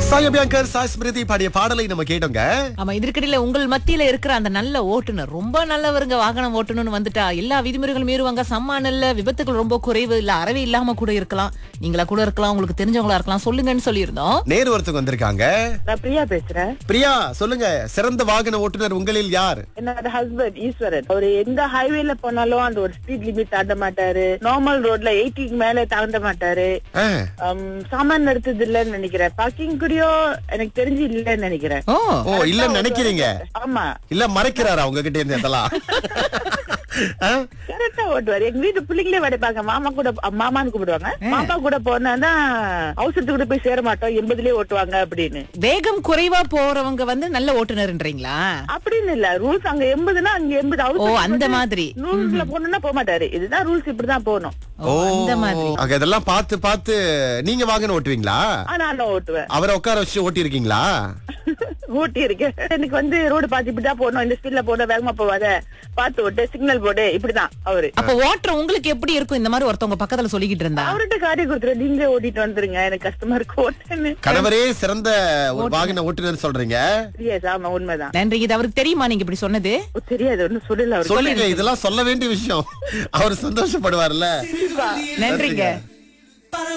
சாயபியாங்கர் சாய் ஸ்மிருதி பாடிய பாடலை நம்ம கேட்டோங்க ஆமா இதற்கிடையில உங்கள் மத்தியில இருக்கிற அந்த நல்ல ஓட்டுநர் ரொம்ப நல்லவருங்க வாகனம் ஓட்டணும்னு வந்துட்டா எல்லா விதிமுறைகளும் மீறுவாங்க சம்மானல்ல விபத்துகள் ரொம்ப குறைவு இல்ல அறவே இல்லாம கூட இருக்கலாம் நீங்களா கூட இருக்கலாம் உங்களுக்கு தெரிஞ்சவங்களா இருக்கலாம் சொல்லுங்கன்னு சொல்லியிருந்தோம் நேரு ஒருத்தவங்க வந்திருக்காங்க நான் பிரியா பேசுறேன் பிரியா சொல்லுங்க சிறந்த வாகன ஓட்டுநர் உங்களில் யார் என்னோட ஹஸ்பண்ட் ஈஸ்வரன் அவரு எந்த ஹைவேல போனாலும் அந்த ஒரு ஸ்பீட் லிமிட் தாண்ட மாட்டாரு நார்மல் ரோட்ல எயிட்டிக்கு மேல தாண்ட மாட்டாரு ஆ, Um, சாமான் நிறுத்தது இல்லைன்னு நினைக்கிறேன் பார்க்கிங் கூடயோ எனக்கு தெரிஞ்சு இல்லைன்னு நினைக்கிறேன் ஓ ஓ இல்லன்னு நினைக்கிறீங்க ஆமா இல்ல மறைக்கிறாரா உங்ககிட்ட இருந்து அதெல்லாம் ஆ? கரெக்டா ஓட்டுவாரு எங்க வீட்டு பிள்ளைங்களே வடைப்பாங்க மாமா கூட அ, மாமான்னு கூப்பிடுவாங்க மாமா கூட போனா அவசரத்துக்கு கூட போய் சேர மாட்டோம் எண்பதுலயே ஓட்டுவாங்க அப்படின்னு வேகம் குறைவா போறவங்க வந்து நல்ல ஓட்டுநர்ன்றீங்களா அப்படின்னு இல்ல ரூல்ஸ் அங்க எண்பதுன்னா அங்க எண்பது ஓ அந்த மாதிரி ரூல்ஸ்ல போகணும்னா போக மாட்டாரு இதுதான் ரூல்ஸ் இப்படிதான் போகணும் ஓ அந்த மாதிரி அங்க இதெல்லாம் பார்த்து பார்த்து நீங்க வாகனம் ஓட்டுவீங்களா ஆனா நான் ஓட்டுவேன் அவரை உட்கார வச்சு ஓட்டி இருக்கீங்களா ஊட்டி இருக்கேன் எனக்கு வந்து ரோடு பார்த்து இப்படிதான் போகணும் இந்த ஸ்பீட்ல போட வேகமா போவாத பார்த்து ஓட்டு சிக்னல் போடு இப்படிதான் அவரு அப்ப ஓட்டுற உங்களுக்கு எப்படி இருக்கும் இந்த மாதிரி ஒருத்தவங்க பக்கத்துல சொல்லிக்கிட்டு இருந்தா அவர்கிட்ட காடி கொடுத்துரு நீங்களே ஓட்டிட்டு வந்துருங்க எனக்கு கஷ்டமா இருக்கு ஓட்டுன்னு கணவரே சிறந்த ஒரு வாகன ஓட்டுநர் சொல்றீங்க தெரியாது ஆமா உண்மைதான் நன்றி இது அவருக்கு தெரியுமா நீங்க இப்படி சொன்னது ஓ, தெரியாது ஒண்ணும் சொல்லல அவரு சொல்லுங்க இதெல்லாம் சொல்ல வேண்டிய விஷயம் அவர் சந்தோஷப்படுவார்ல நன்றிங்க